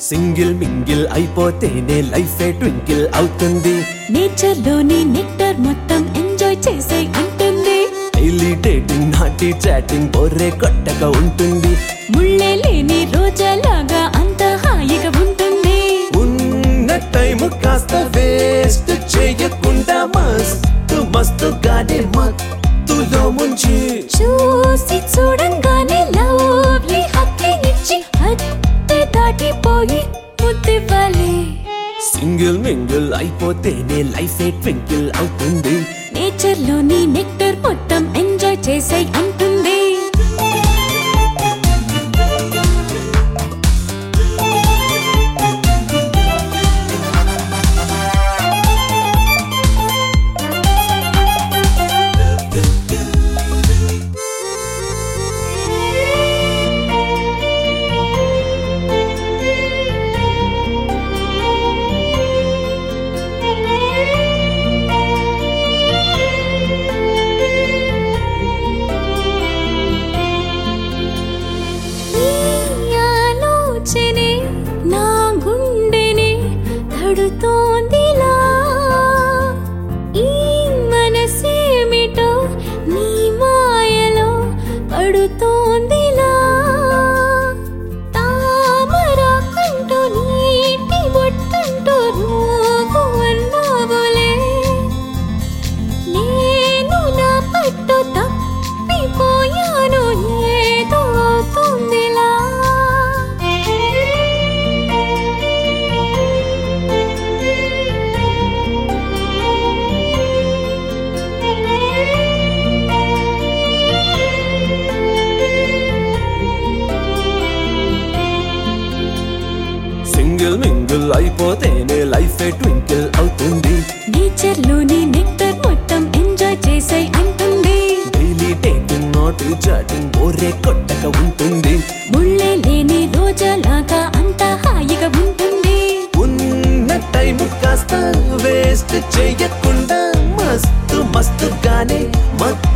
single mingle అయిపోతేనే life twinkle అవుతుంది nature లోని నెక్టర్ మొత్తం ఎంజాయ్ చేసే అంటుంది డైలీ డేటింగ్ నాటి చాటింగ్ బొర్రే కొట్టగా ఉంటుంది ముళ్ళే లేని రోజాలాగా అంత హాయిగా ఉంటుంది ఉన్న టైం కాస్త వేస్ట్ చేయకుండా మస్తు మస్తుగానే మత్తులో ముంచి చూసి చూడంగానే లవ్లీ హత్య ఇచ్చి హత్య దాటిపోయి ముద్దివ్వాలి సింగిల్ మింగిల్ అయిపోతేనే లైఫ్ ట్వింకిల్ అవుతుంది నేచర్ లోని నెక్టర్ మొత్తం ఎంజాయ్ చేసే అంటుంది ఈ ఆలోచనే నా గుండెని తడుతోందిలా ఈ మనసేమిటో నీ మాయలో పడుతోందిలా తామరాకంటూ నీటి బొట్టంటూ నువ్వు అన్నావులే నేను నా పట్టు తప్పిపోయాను ఏదో అవుతుందిలా సింగిల్ మింగిల్ అయిపోతేనే లైఫ్ ట్వింకిల్ అవుతుంది నేచర్ లోని నెక్టర్ మొత్తం ఎంజాయ్ చేసే అంటుంది డైలీ డేటింగ్ నాటి చాటింగ్ బొర్రే కొట్టగా ఉంటుంది ముళ్ళే లేని రోజాలాగా అంత హాయిగా ఉంటుంది ఉన్న టైం కాస్త వేస్ట్ చేయకుండా మస్తు మస్తుగానే మత్తు